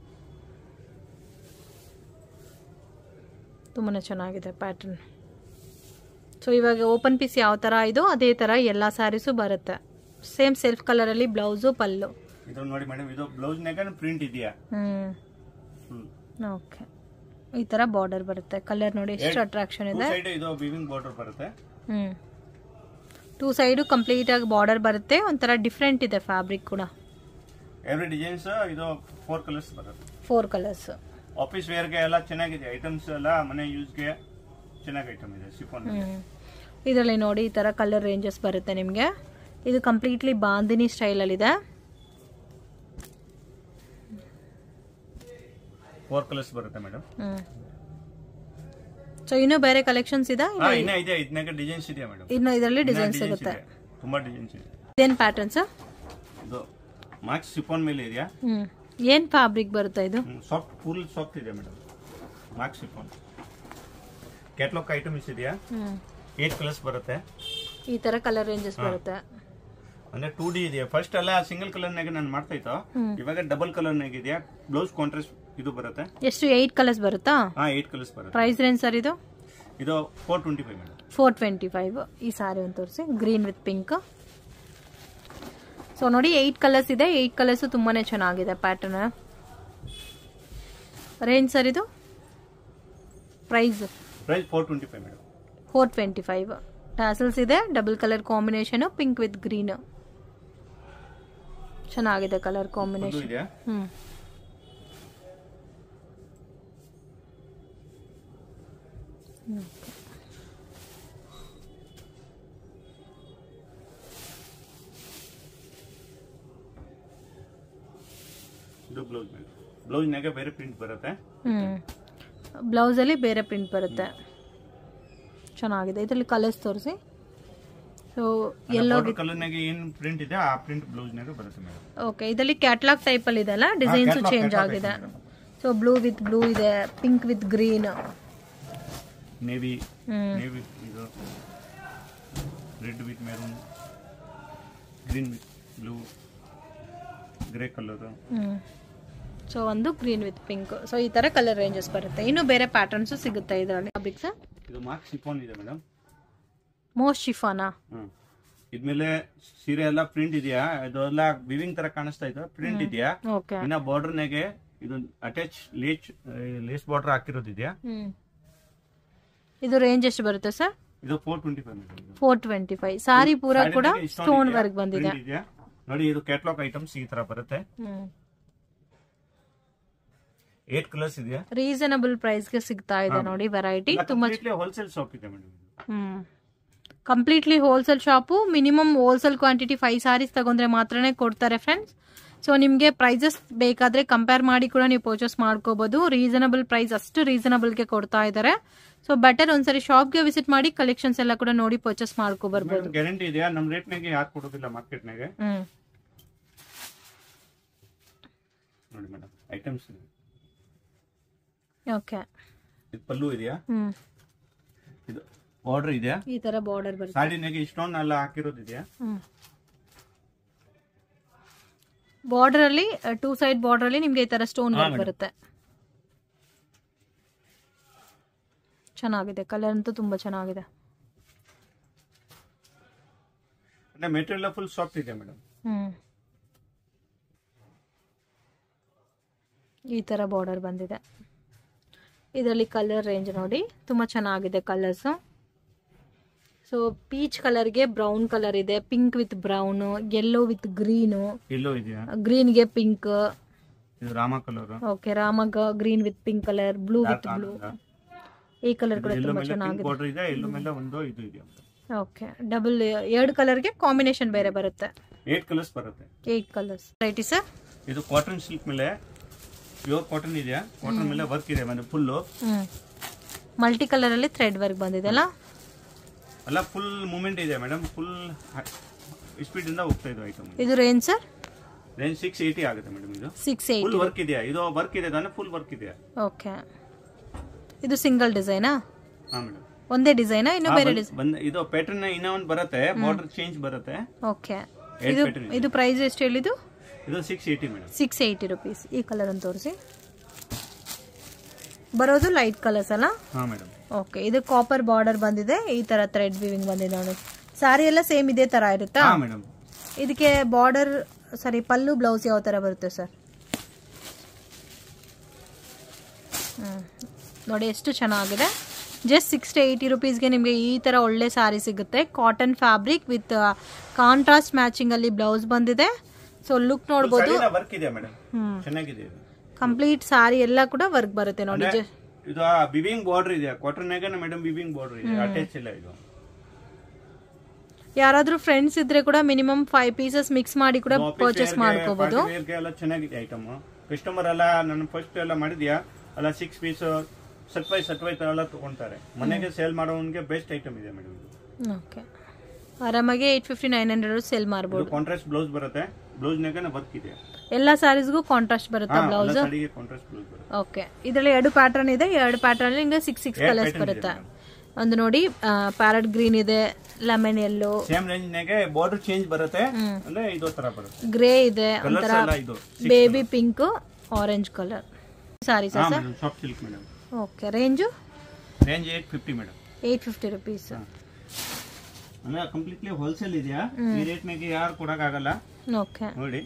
ತುಂಬಾನೇ ಚೆನ್ನಾಗಿದೆ ಪ್ಯಾಟರ್ನ್ ಸೊ ಇವಾಗ ಓಪನ್ ಪೀಸ್ ಯಾವ ತರ ಇದು ಅದೇ ತರ ಎಲ್ಲ ಸ್ಯಾರೀಸು ಬರುತ್ತೆ ಸೇಮ್ ಸೆಲ್ಫ್ ಕಲರ್ ಅಲ್ಲಿ ಬ್ಲೌಸು ಪಲ್ಲು ಇದು ನೋಡಿ ಮೇಡಮ್ ಇದು ಬ್ಲೌಸ್ ನಾಗ ಪ್ರಿಂಟ್ ಇದೆಯಾ ಹ್ಮ್ ಫುಲ್ ಓಕೆ ಈ ತರ ಬಾರ್ಡರ್ ಬರುತ್ತೆ ಕಲರ್ ನೋಡಿ ಎಷ್ಟು ಅಟ್ರಾಕ್ಷನ್ ಇದೆ ಸೈಡ್ ಇದು ವಿವಿಂಗ್ ಬಾರ್ಡರ್ ಬರುತ್ತೆ ಹ್ಮ್ ಟೂ ಸೈಡು ಕಂಪ್ಲೀಟ್ ಆಗಿ ಬಾರ್ಡರ್ ಬರುತ್ತೆ ಒಂಥರ ಡಿಫ್ರೆಂಟ್ ಇದೆ ಫ್ಯಾಬ್ರಿಕ್ ಕೂಡ ಎವ್ರಿ ಡಿಸೈನ್ಸ್ ಇದು ಫೋರ್ ಕಲರ್ಸ್ ಬರುತ್ತೆ ಫೋರ್ ಕಲರ್ಸ್ ಆಫೀಸ್ ವೇರ್ಗೆ ಎಲ್ಲ ಚೆನ್ನಾಗಿದೆ ಐಟಮ್ಸ್ ಎಲ್ಲ ಮನೆ ಯೂಸ್ಗೆ ಚೆನ್ನಾಗಿ ಐಟಮ್ ಇದೆ ಸಿಫಾನ್ ಇದರಲ್ಲಿ ನೋಡಿ ಈ ತರ ಕಲರ್ ರೇಂಜಸ್ ಬರುತ್ತೆ ನಿಮಗೆ ಇದು ಕಂಪ್ಲೀಟ್ಲಿ ಬಾಂದಿನಿ ಸ್ಟೈಲಲ್ಲಿದೆ ಫೋರ್ ಕಲರ್ಸ್ ಬರುತ್ತೆ ಮೇಡಮ್ ಹ್ಮ್ ಸೊ ಇನ್ನೂ ಬೇರೆ ಕಲೆಕ್ಷನ್ಸ್ ಇದೆ ಹಾ ಇನ್ನ ಇದೆ ಇದನ್ನಾಗ ಡಿಸೈನ್ಸ್ ಇದೆಯಾ ಮೇಡಮ್ ಇನ್ನು ಇದರಲ್ಲಿ ಡಿಸೈನ್ ಸಿಗುತ್ತೆ ತುಂಬಾ ಡಿಸೈನ್ಸ್ ಇದೆ ಇದೇನ್ ಪ್ಯಾಟರ್ನ್ಸ್ ಇದು ಮಾರ್ಕ್ಸ್ ಸಿಫಾನ್ ಮೇಲೆ ಇದೆಯಾ ಹ್ಮ್ ಏನ್ ಫ್ಯಾಬ್ರಿಕ್ ಬರುತ್ತೆ ಇದು ಸಾಫ್ಟ್ ಫುಲ್ ಸಾಫ್ಟ್ ಇದೆ madam marks chiffon catalogue items ಇದೆಯಾ ಹ್ಮ್ ಏಟ್ ಕಲರ್ಸ್ ಬರುತ್ತೆ ಈ ತರ ಕಲರ್ ರೇಂಜಸ್ ಬರುತ್ತೆ ಅಂದ್ರೆ ಟೂ ಡಿ ಇದೆಯಾ ಫಸ್ಟ್ ಎಲ್ಲ ಸಿಂಗಲ್ ಕಲರ್ನಾಗ ನಾನು ಮಾಡ್ತಾ ಇತ್ತು ಇವಾಗ ಡಬಲ್ ಕಲರ್ನಾಗ ಇದೆಯಾ ಬ್ಲೌಸ್ ಕಾಂಟ್ರಾಸ್ಟ್ ಇದು ಬರುತ್ತೆ ಎಷ್ಟು ಏಯ್ಟ್ ಕಲರ್ಸ್ ಬರುತ್ತಾ ಹಾ ಏಟ್ ಕಲರ್ಸ್ ಬರುತ್ತೆ ಪ್ರೈಸ್ ರೇಂಜ್ ಸರ್ ಇದು ಇದು four twenty five madam four twenty five ಈ ಸಾರಿ ಒಂದು ತೋರಿಸಿ ಗ್ರೀನ್ ವಿತ್ ಪಿಂಕ್ ಸೊ ನೋಡಿ ಏಯ್ಟ್ ಕಲರ್ಸ್ ಇದೆ ಏಯ್ಟ್ ಕಲರ್ಸ್ ತುಂಬಾನೇ ಚೆನ್ನಾಗಿದೆ ಪ್ಯಾಟರ್ನ್ ರೇಂಜ್ ಸರ್ ಇದು price price four twenty five madam four twenty five tassels ಇದೆ double colour combination pink with green ಚೆನ್ನಾಗಿದೆ ಕಲರ್ ಇದು ಕಾಂಬಿನೇಷನ್ ಇದೆಯಾ ಹ್ಮ್ ಇದು ಬ್ಲೌಸ್ ಮೇಡಮ್ ಬ್ಲೌಸ್ನಾಗ ಬೇರೆ ಪ್ರಿಂಟ್ ಬರುತ್ತೆ ಹ್ಮ್ ಬ್ಲೌಸ್ ಅಲ್ಲಿ ಬೇರೆ ಪ್ರಿಂಟ್ ಬರುತ್ತೆ ಚೆನ್ನಾಗಿದೆ ಇದರಲ್ಲಿ ಕಲರ್ಸ್ ತೋರಿಸಿ ಸೊ ಎಲ್ಲೋ ಕಲರ್ನಾಗ ಏನ್ ಪ್ರಿಂಟ್ ಇದೆ ಆ ಪ್ರಿಂಟ್ ಬ್ಲೌಸ್ನಾಗ ಬರುತ್ತೆ ಮೇಡಮ್ ಓಕೆ ಇದರಲ್ಲಿ ಕ್ಯಾಟ್ಲಾಗ್ ಟೈಪ್ ಅಲ್ಲಿ ಇದೆಲ್ಲ ಡಿಸೈನ್ಸ್ catalog, ಚೇಂಜ್ catalog ಆಗಿದೆ ಇದೆ madam. So blue with blue ಇದೆ pink with green navy hmm navy ಇದು red with maroon green with blue grey colour hmm so ಒಂದು ಗ್ರೀನ್ ವಿತ್ ಪಿಂಕ್ ಸೊ ಈ ತರ ಕಲರ್ ರೇಂಜಸ್ ಬರುತ್ತೆ ಇನ್ನು ಬೇರೆ ಪ್ಯಾಟರ್ನ್ಸ್ ಸಿಗುತ್ತೆ ಇದರಲ್ಲಿ ಫ್ಯಾಬ್ರಿಕ್ಸ್ ಇದು ಮಾರ್ಕ್ ಸಿಫಾನ್ ಇದೆ ಮೇಡಮ್ ಮೋಸ್ಟ್ ಶಿಫಾನಾ ಹ್ಮ್ ಇದ್ಮೇಲೆ ಸೀರೆ ಎಲ್ಲ ಪ್ರಿಂಟ್ ಇದೆಯಾ ಇದೆಲ್ಲ ವಿವಿಂಗ್ ತರ ಕಾಣಿಸ್ತಾ ಇದೆ ಪ್ರಿಂಟ್ ಇದೆಯಾ ಓಕೆ ಇನ್ನ ಬಾರ್ಡರ್ನಾಗೆ ಇದು ಅಟ್ಯಾಚ್ ಲೇಚ್ ಲೇಸ್ ಬಾರ್ಡರ್ ಹಾಕಿರೋದಿದೆಯಾ ಹ್ಮ್ ಇದು ರೇಂಜ್ ಎಷ್ಟು ಬರುತ್ತೆ ಸರ್ ಇದು four twenty five madam four twenty five sari ಪೂರ ಕೂಡ ಸ್ಟೋನ್ ವರ್ಕ್ ಬಂದಿದೆ ಇದೆಯಾ ನೋಡಿ ಇದು ಕ್ಯಾಟ್ಲಾಗ್ ಐಟಮ್ಸ್ ಈ ತರ ಬರುತ್ತೆ ಹ್ಮ್ ಏಟ್ ಕಲರ್ಸ್ ಇದೆಯಾ ರೀಸನಬಲ್ ಪ್ರೈಸ್ಗೆ ಸಿಗ್ತಾ ಇದೆ ನೋಡಿ ವೆರೈಟಿ ತುಂಬಾ ಹೋಲ್ಸೇಲ್ ಶಾಪ್ ಇದೆ madam hmm completely wholesale shop minimum wholesale quantity five saris ತಗೊಂಡ್ರೆ ಮಾತ್ರನೇ ಕೊಡ್ತಾರೆ ಫ್ರೆಂಡ್ಸ್ ಸೊ ನಿಮಗೆ ಪ್ರೈಸಸ್ ಬೇಕಾದರೆ ಕಂಪೇರ್ ಮಾಡಿ ಕೂಡ ನೀವು ಪರ್ಚೇಸ್ ಮಾಡ್ಕೋಬೋದು ರೀಸನಬಲ್ ಪ್ರೈಸ್ ಅಷ್ಟು ರೀಸನಬಲ್ಗೆ ಕೊಡ್ತಾ ಇದ್ದಾರೆ ಸೊ ಬೆಟರ್ ಒಂದ್ಸರಿ ಶಾಪ್ಗೆ ವಿಸಿಟ್ ಮಾಡಿ ಕಲೆಕ್ಷನ್ಸ್ ಎಲ್ಲ ಕೂಡ ನೋಡಿ ಪರ್ಚೇಸ್ ಮಾಡ್ಕೊ ಬರ್ಬೋದು ಗ್ಯಾರಂಟಿ ಇದೆಯಾ ನಮ್ಮ ರೇಟ್ನಾಗೆ ಯಾರು ಕೊಡೋದಿಲ್ಲ ಮಾರ್ಕೆಟ್ನಾಗೆ ಹ್ಮ್ ನೋಡಿ ಮೇಡಮ್ ಐಟಮ್ಸ್ ಓಕೆ ಇದು ಪಲ್ಲು ಇದೆಯಾ ಹ್ಮ್ ಇದು ಬಾರ್ಡರ್ ಇದೆಯಾ ಈ ತರ ಬಾರ್ಡರ್ ಬರುತ್ತೆ ಸಾಡಿನಾಗೆ ಇಷ್ಟೊಂದು ಎಲ್ಲ ಹಾಕಿರೋದಿದೆಯಾ ಹ್ಮ್ ಬಾರ್ಡರ್ ಅಲ್ಲಿ ಟೂ ಸೈಡ್ ಬಾರ್ಡರ್ ಅಲ್ಲಿ ನಿಮ್ಗೆ ಈ ತರ ಸ್ಟೋನ್ ಹಾ, ವರ್ಕ್ madam. ಬರುತ್ತೆ ಚೆನ್ನಾಗಿದೆ ಕಲರ್ ಅಂತೂ ತುಂಬಾ ಚೆನ್ನಾಗಿದೆ ಅಂದ್ರೆ ಮೆಟೀರಿಯಲ್ ಫುಲ್ ಸಾಫ್ಟ್ ಇದೆ ಮೇಡಮ್ ಹ್ಮ್ ಈ ತರ ಬಾರ್ಡರ್ ಬಂದಿದೆ ಇದರಲ್ಲಿ ಕಲರ್ ರೇಂಜ್ ನೋಡಿ ತುಂಬಾ ಚೆನ್ನಾಗಿದೆ ಕಲರ್ಸ್ ಸೊ ಪೀಚ್ ಕಲರ್ಗೆ ಬ್ರೌನ್ ಕಲರ್ ಇದೆ pink with brown yellow with green ಇಲ್ಲೋ ಇದೆಯಾ ಗ್ರೀನ್ಗೆ ಪಿಂಕ್ ಇದು ರಾಮ ಕಲರ್ ಓಕೆ ರಾಮಗ green with pink colour blue with blue ಈ ಕಲರ್ ಕೂಡ ಎಲ್ಲೋ ತುಂಬಾ ಮೇಲೆ ಪಿಂಕ್ ಚೆನ್ನಾಗಿದೆ ಬಾರ್ಡರ್ ಇದೆ ಎಲ್ಲೋ ಮೇಲೆ ಒಂದು ಇದು ಇದೆಯಾ ಓಕೆ ಡಬಲ್ ಎರಡು ಕಲರ್ಗೆ ಕಾಂಬಿನೇಷನ್ ಬೇರೆ ಬರುತ್ತೆ ಏಟ್ ಕಲರ್ಸ್ ಬರುತ್ತೆ ಏಟ್ ಕಲರ್ಸ್ ರೈಟಿ ಸರ್ ಇದು ಕಾಟನ್ ಸಿಲ್ಕ್ ಮೇಲೆ ಪ್ಯೂರ್ ಕಾಟನ್ ಇದೆಯಾ ಕಾಟನ್ ಮೇಲೆ ವರ್ಕ್ ಇದೆ মানে ಫುಲ್ಲು ಹ್ಮ್ ಮಲ್ಟಿ ಕಲರ್ ಅಲ್ಲಿ ಥ್ರೆಡ್ ವರ್ಕ್ ಬಂದಿದೆ ಅಲ್ಲ ಅಲ್ಲ ಫುಲ್ ಮೂಮೆಂಟ್ ಇದೆ ಮೇಡಮ್ ಫುಲ್ ಸ್ಪೀಡ್ ಇಂದ ಹೋಗ್ತಾ ಇದೆ ಐಟಮ್ ಇದು range sir range six eighty ಆಗುತ್ತೆ ಮೇಡಮ್ ಇದು ಸಿಕ್ಸ್ ಏಯ್ಟ್ ಫುಲ್ ವರ್ಕ್ ಇದೆಯಾ ಇದು ವರ್ಕ್ ಇದೆ ತಾನೆ ಫುಲ್ ವರ್ಕ್ ಇದೆಯಾ ಓಕೆ ಇದು ಸಿಂಗಲ್ ಡಿಸೈನಾ ಹಾ ಮೇಡಮ್ ಒಂದೇ ಡಿಸೈನಾ ಇನ್ನು ಬೇರೆ ಡಿಸೈನ್ ಬಂದ್ ಇದು ಪ್ಯಾಟರ್ನ್ ಇನ್ನೂ ಒಂದು ಬರುತ್ತೆ ಬಾರ್ಡರ್ ಚೇಂಜ್ ಬರುತ್ತೆ ಓಕೆ Eight ಇದು pattern ಇದೆ. ಇದು ಪ್ರೈಸ್ ಎಷ್ಟು ಹೇಳಿದ್ದು ಇದು six eighty madam six eighty rupees ಈ ಕಲರ್ ಅಂತ ತೋರಿಸಿ ಬರೋದು ಲೈಟ್ ಕಲರ್ಸ್ ಅಲ್ಲ ಹಾ ಮೇಡಮ್ ಓಕೆ ಇದು ಕಾಪರ್ ಬಾರ್ಡರ್ ಬಂದಿದೆ ಈ ತರ ಥ್ರೆಡ್ ವಿವಿಂಗ್ ಬಂದಿದೆ ನೋಡಿ ಸಾರಿ ಎಲ್ಲ ಸೇಮ್ ಇದೇ ತರ ಇರುತ್ತಾ ಹಾ ಮೇಡಮ್ ಇದಕ್ಕೆ ಬಾರ್ಡರ್ ಸಾರಿ ಪಲ್ಲು ಬ್ಲೌಸ್ ಯಾವ ತರ ಬರುತ್ತೆ ಸರ್ ನೋಡಿ ಎಷ್ಟು ಚೆನ್ನಾಗಿದೆ ಜಸ್ಟ್ ಸಿಕ್ಸ್ಟಿ ಏಯ್ಟಿ ರುಪೀಸ್ಗೆ ನಿಮಗೆ ಈ ಥರ ಒಳ್ಳೆ ಸ್ಯಾರಿ ಸಿಗುತ್ತೆ cotton fabric with contrast matching ಅಲ್ಲಿ ಬ್ಲೌಸ್ ಬಂದಿದೆ ಸೊ ಲುಕ್ ನೋಡ್ಬೋದು ವರ್ಕ್ ಇದೆ ಮೇಡಮ್ ಹ್ಮ್ ಚೆನ್ನಾಗಿದೆ ಇದು ಕಂಪ್ಲೀಟ್ ಸಾರಿ ಎಲ್ಲ ಕೂಡ ವರ್ಕ್ ಬರುತ್ತೆ ನೋಡಿ ಅಂದ್ರೆ ಜ- ಇದು ಬಿವಿಂಗ್ ಬಾರ್ಡರ್ ಇದೆ ಕಾಟನ್ ಮೇಡಮ್ ಬಿವಿಂಗ್ ಬಾರ್ಡರ್ ಇದೆ ಅಟ್ಯಾಚ್ ಇಲ್ಲ ಇದು ಯಾರಾದ್ರೂ ಫ್ರೆಂಡ್ಸ್ ಇದ್ರೆ ಕೂಡ ಮಿನಿಮಮ್ ಫೈವ್ ಪೀಸಸ್ ಮಿಕ್ಸ್ ಮಾಡಿ ಕೂಡ ಪರ್ಚೇಸ್ ಮಾಡ್ಕೋಬಹುದು ಗೆ ಎಲ್ಲ ಚೆನ್ನಾಗಿದೆ ಐಟಮ್ ಕಸ್ಟಮರ್ ಎಲ್ಲ ನಾನು ಫಸ್ಟ್ ಎಲ್ಲ ಮಾಡಿದ್ಯಾ ಅಲ್ಲ ಸಿಕ್ಸ್ ಪೀಸ್ ಸಟ್ವೈ ಸಟ್ವೈ ಎಲ್ಲ ತಗೊಂತಾರೆ ಮನೆಗೆ ಸೇಲ್ ಮಾಡೋನ್ಗೆ ಬೆಸ್ಟ್ ಐಟಮ್ ಇದೆ ಮೇಡಮ್ ಇದು ಓಕೆ ಆರಾಮಾಗಿ eight fifty nine hundred sell ಇದು ಮಾಡ್ಬೋದು ಕಾಂಟ್ರಾಸ್ಟ್ ಬ್ಲೌಸ್ ಬರುತ್ತೆ ಬ್ಲೌಸ್ ನಾಗ ವರ್ಕ್ ಇದೆ ಎಲ್ಲ ಸ್ಯಾರೀಸ್ಗೂ ಕಾಂಟ್ರಾಸ್ಟ್ ಬರುತ್ತಾ ಬ್ಲೌಸ್ ಸಾಡಿಗೆ ಕಾಂಟ್ರಾಸ್ಟ್ ಬ್ಲೌಸ್ ಬರುತ್ತೆ ಓಕೆ ಇದರಲ್ಲಿ ಎರಡು ಪ್ಯಾಟರ್ನ್ ಇದೆ ಎರಡು ಪ್ಯಾಟರ್ನ್ ನಿಮಗೆ ಸಿಕ್ಸ್ ಸಿಕ್ಸ್ ಎರಡು ಕಲರ್ಸ್ pattern ಇದೆ ಬರುತ್ತೆ madam. ಒಂದು ನೋಡಿ ಪ್ಯಾರಟ್ ಗ್ರೀನ್ ಇದೆ ಲೆಮನ್ ಎಲ್ಲೋ ಸೇಮ್ ರೇಂಜ್ ನಾಗೆ ಬಾರ್ಡರ್ ಚೇಂಜ್ ಬರುತ್ತೆ ಅಂದ್ರೆ ಇದು ತರ ಬರುತ್ತೆ ಗ್ರೇ ಇದೆ ಕಲರ್ಸ್ ಒಂಥರ ಎಲ್ಲ ಇದು baby pink orange colour sari ಹಾ sir madam soft silk madam okay range range eight fifty madam eight fifty rupees ಅಂದ್ರೆ ಕಂಪ್ಲೀಟ್ಲಿ ಹೋಲ್ಸೇಲ್ ಇದೆಯಾ ಈ ರೇಟ್ ನಾಗೆ ಯಾರು ಕೊಡಕ್ಕಾಗಲ್ಲ ಓಕೆ ನೋಡಿ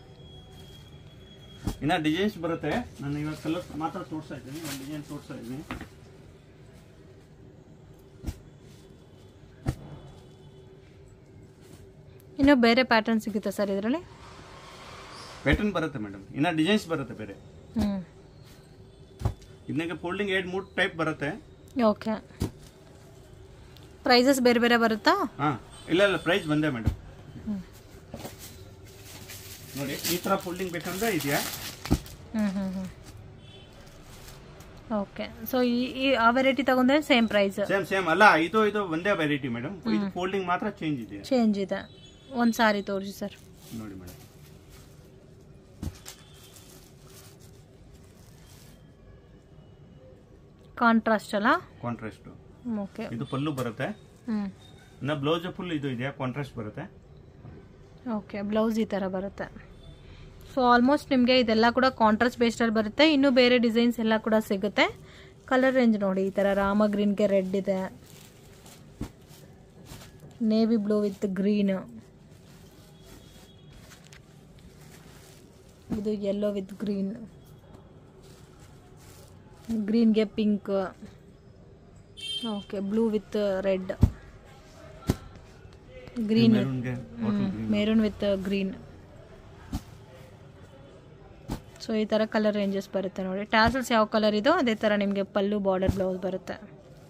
ಇನ್ನ ಡಿಸೈನ್ಸ್ ಬರುತ್ತೆ ನಾನು ಇವಾಗ ಕಲರ್ ಮಾತ್ರ ತೋರಿಸ್ತಾ ಇದ್ದೀನಿ ಒಂದು ಡಿಸೈನ್ ತೋರಿಸ್ತಾ ಇದ್ದೀನಿ ಇನ್ನು ಬೇರೆ ಪ್ಯಾಟರ್ನ್ ಸಿಗುತ್ತೆ ಸರ್ ಇದರಲ್ಲಿ ಪ್ಯಾಟರ್ನ್ ಬರುತ್ತೆ ಮೇಡಮ್ ಇನ್ನ ಡಿಸೈನ್ಸ್ ಬರುತ್ತೆ ಬೇರೆ ಹ್ಞೂ ಇದನ್ನಾಗೆ ಫೋಲ್ಡಿಂಗ್ ಎರಡು ಮೂರು ಟೈಪ್ ಬರುತ್ತೆ ಓಕೆ ಪ್ರೈಸಸ್ ಬೇರೆ ಬೇರೆ ಬರುತ್ತಾ ಹಾ ಇಲ್ಲ ಇಲ್ಲ ಪ್ರೈಸ್ ಬಂದೆ ಮೇಡಮ್ ನೋಡಿ ಈ ತರ ಫೋಲ್ಡಿಂಗ್ ಬೇಕಂದ್ರೆ ಇದೆಯಾ ಹ್ಞೂ ಹ್ಞೂ ಹ್ಞೂ ಓಕೆ ಸೊ ಈ ಈ ಆ ವೆರೈಟಿ ತಗೊಂಡ್ರೆ ಸೇಮ್ ಪ್ರೈಸ್ ಸೇಮ್ ಸೇಮ್ ಅಲ್ಲ ಇದು ಇದು ಒಂದೇ ವೆರೈಟಿ ಮೇಡಮ್ ಇದು ಫೋಲ್ಡಿಂಗ್ ಮಾತ್ರ ಚೇಂಜ್ ಇದೆ ಚೇಂಜ್ ಇದೆ ಒಂದು ಸಾರಿ ತೋರಿಸಿ ಸರ್ ನೋಡಿ ಮೇಡಮ್ ಕಾಂಟ್ರಾಸ್ಟ್ ಅಲ್ಲ ಕಾಂಟ್ರಾಸ್ಟ್ ಓಕೆ ಇದು ಪಲ್ಲು ಬರುತ್ತೆ ಹ್ಞೂ ಇನ್ನ ಬ್ಲೌಸ್ ಫುಲ್ ಇದು ಇದೆಯಾ ಕಾಂಟ್ರಾಸ್ಟ್ ಬರುತ್ತೆ ಓಕೆ ಬ್ಲೌಸ್ ಈ ಥರ ಬರುತ್ತೆ ಸೊ ಆಲ್ಮೋಸ್ಟ್ ನಿಮಗೆ ಇದೆಲ್ಲ ಕೂಡ ಕಾಂಟ್ರಾಸ್ಟ್ ಬೇಸ್ಡಲ್ಲಿ ಬರುತ್ತೆ ಇನ್ನೂ ಬೇರೆ ಡಿಸೈನ್ಸ್ ಎಲ್ಲ ಕೂಡ ಸಿಗುತ್ತೆ ಕಲರ್ ರೇಂಜ್ ನೋಡಿ ಈ ಥರ ರಾಮ ಗ್ರೀನ್ಗೆ ರೆಡ್ ಇದೆ ನೇವಿ ಬ್ಲೂ ವಿತ್ ಗ್ರೀನ್ ಇದು ಯೆಲ್ಲೋ ವಿತ್ ಗ್ರೀನ್ ಗ್ರೀನ್ಗೆ pink okay blue with red green ಮೆರೂನ್ಗೆ ಮೆರೂನ್ ವಿತ್ ಗ್ರೀನ್ ಸೊ ಈ ಥರ ಕಲರ್ ರೇಂಜಸ್ ಬರುತ್ತೆ ನೋಡಿ ಟ್ಯಾಸಲ್ಸ್ ಯಾವ ಕಲರ್ ಇದೋ ಅದೇ ಥರ ನಿಮಗೆ ಪಲ್ಲು ಬಾರ್ಡರ್ ಬ್ಲೌಸ್ ಬರುತ್ತೆ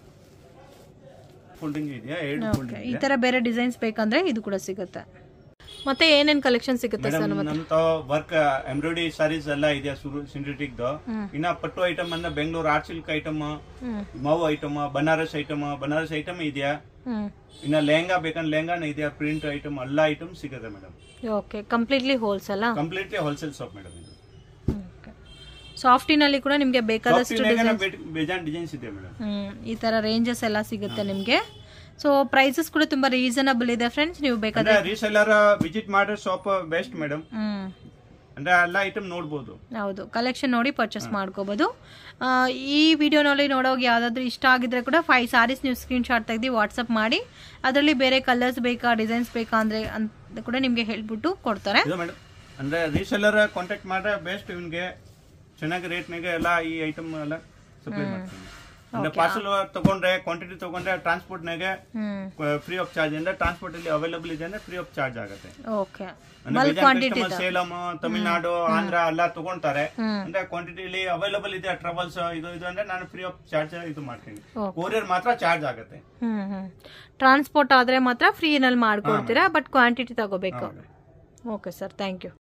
ಫೋಲ್ಡಿಂಗ್ ಇದೆಯಾ ಎರಡು ಓಕೆ ಫೋಲ್ಡಿಂಗ್ ಈ ಥರ ಬೇರೆ ಡಿಸೈನ್ಸ್ ಬೇಕಂದ್ರೆ ಇದು ಕೂಡ ಸಿಗುತ್ತೆ ಮತ್ತೆ ಏನೇನ್ ಕಲೆಕ್ಷನ್ ಸಿಗುತ್ತೆ ಸರ್ ಮೇಡಮ್ ನಮ್ ತಾವ್ ವರ್ಕ್ ಎಂಬ್ರಾಯ್ಡರಿ ಸಾರೀಸ್ ಎಲ್ಲ ಇದೆ ಸಿಂಥೆಟಿಕ್ ಇನ್ನ ಪಟ್ಟು ಐಟಮ್ ಅಂದ್ರೆ Bengaluru art silk item hmm ಮಾವು item Banaras item Banaras item ಇದೆಯಾ ಹ್ಮ್ ಇನ್ನ ಲೆಹಂಗಾ ಬೇಕಂದ್ರೆ ಲೆಹಂಗಾನ ಇದೆಯಾ ಪ್ರಿಂಟ್ ಐಟಮ್ ಎಲ್ಲ ಐಟಮ್ ಸಿಗುತ್ತೆ ಮೇಡಮ್ ಓಕೆ ಕಂಪ್ಲೀಟ್ಲಿ ಹೋಲ್ಸಲ್ಲ ಕಂಪ್ಲೀಟ್ಲಿ ಹೋಲ್ಸೇಲ್ ಶಾಪ್ ಮೇಡಮ್ ಇದು ಸಾಫ್ಟಿನಲ್ಲಿ ಕೂಡ ನಿಮಗೆ ಬೇಕಾದಷ್ಟು Soft-ನಾಗನ ಬೇ- ಬೇಜಾನ್ ಡಿಸೈನ್ಸ್ ಇದೆ ಮೇಡಮ್ ಹ್ಮ್ ಈ ತರ ರೇಂಜಸ್ ಎಲ್ಲ ಸಿಗುತ್ತೆ ನಿಮಗೆ ಸೊ ಪ್ರೈಸಸ್ ಕೂಡ ತುಂಬಾ ರೀಸನಬಲ್ ಇದೆ ಫ್ರೆಂಡ್ಸ್ ನೀವು ಬೇಕಾದ್ರೆ ಅಂದ್ರೆ ರೀಸೆಲ್ಲರ್ ವಿಸಿಟ್ ಮಾಡೋ ಶಾಪ್ ಬೆಸ್ಟ್ ಮೇಡಮ್ ಹ್ಮ್ ಅಂದ್ರೆ ಎಲ್ಲ ಐಟಮ್ ನೋಡ್ಬೋದು ಹೌದು ಕಲೆಕ್ಷನ್ ನೋಡಿ ಪರ್ಚೇಸ್ ಮಾಡ್ಕೋಬಹುದು ಆ, ಈ ವಿಡಿಯೋನಲ್ಲಿ ನೋಡೋಗಿ ಯಾವ್ದಾದ್ರು ಇಷ್ಟ ಆಗಿದ್ರೆ ಕೂಡ ಫೈವ್ ಸಾರೀಸ್ ನೀವು ಸ್ಕ್ರೀನ್ ಶಾಟ್ ತೆಗೆದು ವಾಟ್ಸಪ್ ಮಾಡಿ ಅದರಲ್ಲಿ ಬೇರೆ ಕಲರ್ಸ್ ಬೇಕಾ ಡಿಸೈನ್ಸ್ ಬೇಕಾ ಅಂದ್ರೆ ಅಂತ ಕೂಡ ನಿಮ್ಗೆ ಹೇಳ್ಬಿಟ್ಟು ಕೊಡ್ತಾರೆ ಇದು ಮೇಡಮ್ ಅಂದ್ರೆ ರೀಸೆಲ್ಲರ್ ಕಾಂಟ್ಯಾಕ್ಟ್ ಮಾಡ್ರೆ ಬೆಸ್ಟ್ ಇವನ್ಗೆ ಚೆನ್ನಾಗಿ ರೇಟ್ನಾಗೆ ಎಲ್ಲ ಈ ಐಟಮ್ ಎಲ್ಲ ಸಪ್ಲೈ ಮಾಡ್ತೀನಿ ಅಂದ್ರೆ ಪಾರ್ಸಲ್ ತಗೊಂಡ್ರೆ ಕ್ವಾಂಟಿಟಿ ತಗೊಂಡ್ರೆ ಟ್ರಾನ್ಸ್ಪೋರ್ಟ್ ನಾಗೆ ಹ್ಮ್ ಫ್ರೀ ಆಫ್ ಚಾರ್ಜ್ ಅಂದ್ರೆ ಟ್ರಾನ್ಸ್ಪೋರ್ಟ್ ಅಲ್ಲಿ ಅವೈಲಬಲ್ ಇದೆ ಅಂದ್ರೆ ಫ್ರೀ ಆಫ್ ಚಾರ್ಜ್ ಆಗುತ್ತೆ ಓಕೆ ಅಂದ್ರೆ ಬಲ್ಕ್ ಬೇಜಾನ್ ಕ್ವಾಂಟಿಟಿ customer ಸೇಲಂ ತಮಿಳ್ನಾಡು ಆಂಧ್ರ ಎಲ್ಲ ತಗೊಂತಾರೆ ಹ್ಮ್. ಅಂದ್ರೆ ಕ್ವಾಂಟಿಟಿಲಿ ಅವೈಲಬಲ್ ಇದೆ ಟ್ರಾವೆಲ್ಸ್ ಇದು ಇದು ಅಂದ್ರೆ ನಾನು ಫ್ರೀ ಆಫ್ ಚಾರ್ಜ್ ಇದು ಮಾಡ್ತೀನಿ Okay. ಕೊರಿಯರ್ ಮಾತ್ರ ಚಾರ್ಜ್ ಆಗುತ್ತೆ ಹ್ಮ್ ಹ್ಮ್ ಟ್ರಾನ್ಸ್ಪೋರ್ಟ್ ಆದ್ರೆ ಮಾತ್ರ ಫ್ರೀನಲ್ಲಿ ಮಾಡ್ಕೊಡ್ತೀರಾ ಬಟ್ ಕ್ವಾಂಟಿಟಿ ತಗೋಬೇಕು ಹೌದು. Okay sir thank you